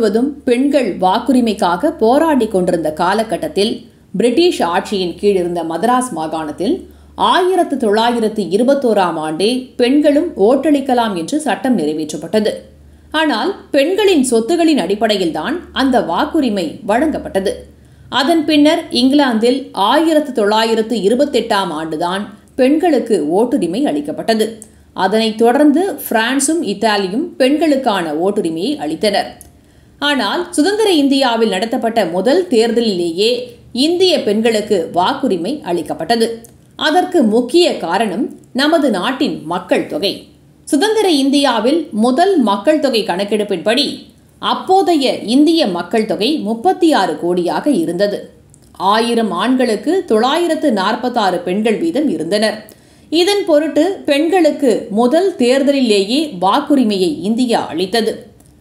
முழுவதும் பெண்கள் வாக்குரிமைக்காக போராடி கொண்டிருந்த காலகட்டத்தில் பிரிட்டிஷ் ஆட்சியின் கீழ் இருந்த மதராஸ் மாகாணத்தில் ஆயிரத்து தொள்ளாயிரத்து இருபத்தோராம் ஆண்டே பெண்களும் ஓட்டளிக்கலாம் என்று சட்டம் நிறைவேற்றப்பட்டது ஆனால் பெண்களின் சொத்துகளின் அடிப்படையில்தான் அந்த வாக்குரிமை வழங்கப்பட்டது அதன் பின்னர் இங்கிலாந்தில் ஆயிரத்து தொள்ளாயிரத்து இருபத்தெட்டாம் ஆண்டுதான் பெண்களுக்கு ஓட்டுரிமை அளிக்கப்பட்டது அதனைத் தொடர்ந்து பிரான்சும் இத்தாலியும் பெண்களுக்கான ஓட்டுரிமையை அளித்தனர் ஆனால் சுதந்திர இந்தியாவில் நடத்தப்பட்ட முதல் தேர்தலிலேயே இந்திய பெண்களுக்கு வாக்குரிமை அளிக்கப்பட்டது அதற்கு முக்கிய காரணம் நமது நாட்டின் மக்கள் தொகை சுதந்திர இந்தியாவில் முதல் மக்கள் தொகை கணக்கெடுப்பின்படி அப்போதைய இந்திய மக்கள் தொகை முப்பத்தி ஆறு கோடியாக இருந்தது ஆயிரம் ஆண்களுக்கு தொள்ளாயிரத்து நாற்பத்தாறு பெண்கள் வீதம் இருந்தனர் இதன் பொருட்டு பெண்களுக்கு முதல் தேர்தலிலேயே வாக்குரிமையை இந்தியா அளித்தது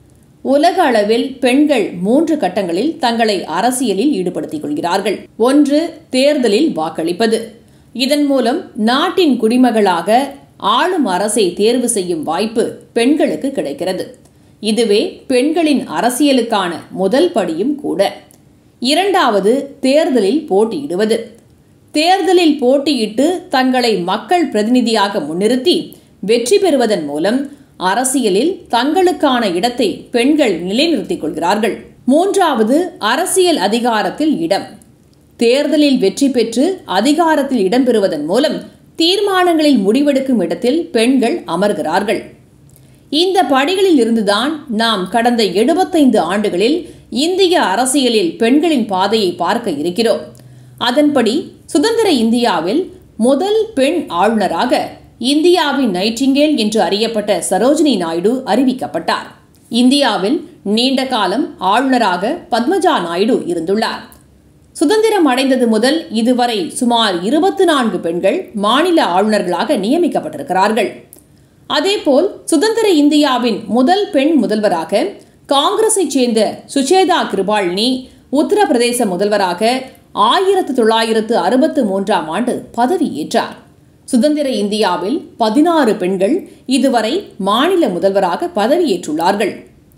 உலக அளவில் பெண்கள் மூன்று கட்டங்களில் தங்களை அரசியலில் ஈடுபடுத்திக் கொள்கிறார்கள் ஒன்று தேர்தலில் வாக்களிப்பது இதன் மூலம் நாட்டின் குடிமகளாக ஆளும் அரசை தேர்வு செய்யும் வாய்ப்பு பெண்களுக்கு கிடைக்கிறது இதுவே பெண்களின் அரசியலுக்கான முதல் படியும் கூட இரண்டாவது தேர்தலில் போட்டியிடுவது தேர்தலில் போட்டியிட்டு தங்களை மக்கள் பிரதிநிதியாக முன்னிறுத்தி வெற்றி பெறுவதன் மூலம் அரசியலில் தங்களுக்கான இடத்தை பெண்கள் நிலைநிறுத்திக் கொள்கிறார்கள் மூன்றாவது அரசியல் அதிகாரத்தில் இடம் தேர்தலில் வெற்றி பெற்று அதிகாரத்தில் இடம்பெறுவதன் மூலம் தீர்மானங்களில் முடிவெடுக்கும் இடத்தில் பெண்கள் அமர்கிறார்கள் இந்த படிகளில் இருந்துதான் நாம் கடந்த எழுபத்தைந்து ஆண்டுகளில் இந்திய அரசியலில் பெண்களின் பாதையை பார்க்க இருக்கிறோம் அதன்படி சுதந்திர இந்தியாவில் முதல் பெண் ஆளுநராக இந்தியாவின் நைட்டிங்கேல் என்று அறியப்பட்ட சரோஜினி நாயுடு அறிவிக்கப்பட்டார் இந்தியாவில் நீண்ட காலம் ஆளுநராக பத்மஜா நாயுடு இருந்துள்ளார் சுதந்திரம் அடைந்தது முதல் இதுவரை சுமார் இருபத்தி நான்கு பெண்கள் மாநில ஆளுநர்களாக நியமிக்கப்பட்டிருக்கிறார்கள் அதேபோல் சுதந்திர இந்தியாவின் முதல் பெண் முதல்வராக காங்கிரஸைச் சேர்ந்த சுச்சேதா கிருபாலினி உத்தரப்பிரதேச முதல்வராக ஆயிரத்து தொள்ளாயிரத்து அறுபத்து மூன்றாம் ஆண்டு பதவியேற்றார் சுதந்திர இந்தியாவில் பதினாறு பெண்கள் இதுவரை மாநில முதல்வராக பதவியேற்றுள்ளார்கள்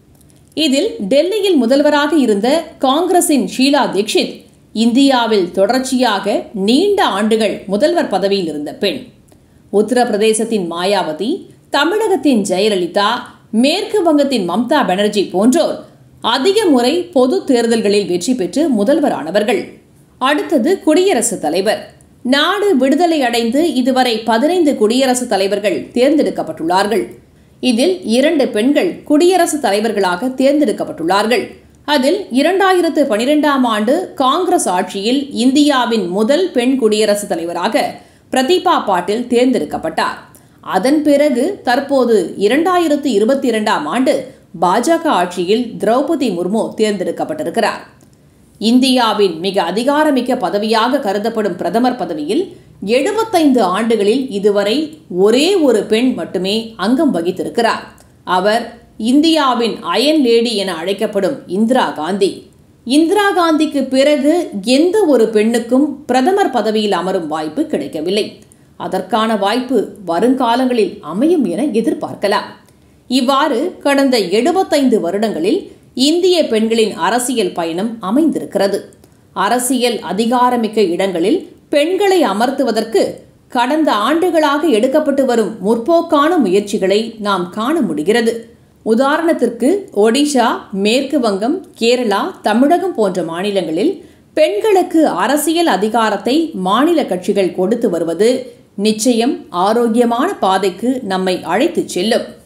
இதில் டெல்லியில் முதல்வராக இருந்த காங்கிரசின் ஷீலா தீக்ஷித் இந்தியாவில் தொடர்ச்சியாக நீண்ட ஆண்டுகள் முதல்வர் பதவியில் இருந்த பெண் உத்தரப்பிரதேசத்தின் மாயாவதி தமிழகத்தின் ஜெயலலிதா மேற்கு வங்கத்தின் மம்தா பானர்ஜி போன்றோர் அதிக முறை பொது தேர்தல்களில் வெற்றி பெற்று முதல்வரானவர்கள் அடுத்தது குடியரசுத் தலைவர் நாடு விடுதலை அடைந்து இதுவரை பதினைந்து குடியரசுத் தலைவர்கள் தேர்ந்தெடுக்கப்பட்டுள்ளார்கள் இதில் இரண்டு பெண்கள் குடியரசுத் தலைவர்களாக தேர்ந்தெடுக்கப்பட்டுள்ளார்கள் அதில் இரண்டாயிரத்து பனிரெண்டாம் ஆண்டு காங்கிரஸ் ஆட்சியில் இந்தியாவின் முதல் பெண் குடியரசுத் தலைவராக பிரதீபா பாட்டில் தேர்ந்தெடுக்கப்பட்டார் அதன் பிறகு தற்போது இரண்டாயிரத்து இருபத்தி இரண்டாம் ஆண்டு பாஜக ஆட்சியில் திரௌபதி முர்மு தேர்ந்தெடுக்கப்பட்டிருக்கிறார் இந்தியாவின் மிக அதிகாரமிக்க பதவியாக கருதப்படும் பிரதமர் பதவியில் எழுபத்தைந்து ஆண்டுகளில் இதுவரை ஒரே ஒரு பெண் மட்டுமே அங்கம் வகித்திருக்கிறார் அவர் இந்தியாவின் அயன் லேடி என அழைக்கப்படும் இந்திரா காந்தி இந்திரா காந்திக்கு பிறகு எந்த ஒரு பெண்ணுக்கும் பிரதமர் பதவியில் அமரும் வாய்ப்பு கிடைக்கவில்லை அதற்கான வாய்ப்பு வருங்காலங்களில் அமையும் என எதிர்பார்க்கலாம் இவ்வாறு கடந்த எழுபத்தைந்து வருடங்களில் இந்திய பெண்களின் அரசியல் பயணம் அமைந்திருக்கிறது அரசியல் அதிகாரமிக்க இடங்களில் பெண்களை அமர்த்துவதற்கு கடந்த ஆண்டுகளாக எடுக்கப்பட்டு வரும் முற்போக்கான முயற்சிகளை நாம் காண முடிகிறது உதாரணத்திற்கு ஒடிஷா மேற்கு வங்கம் கேரளா தமிழகம் போன்ற மாநிலங்களில் பெண்களுக்கு அரசியல் அதிகாரத்தை மாநில கட்சிகள் கொடுத்து வருவது நிச்சயம் ஆரோக்கியமான பாதைக்கு நம்மை அழைத்துச் செல்லும்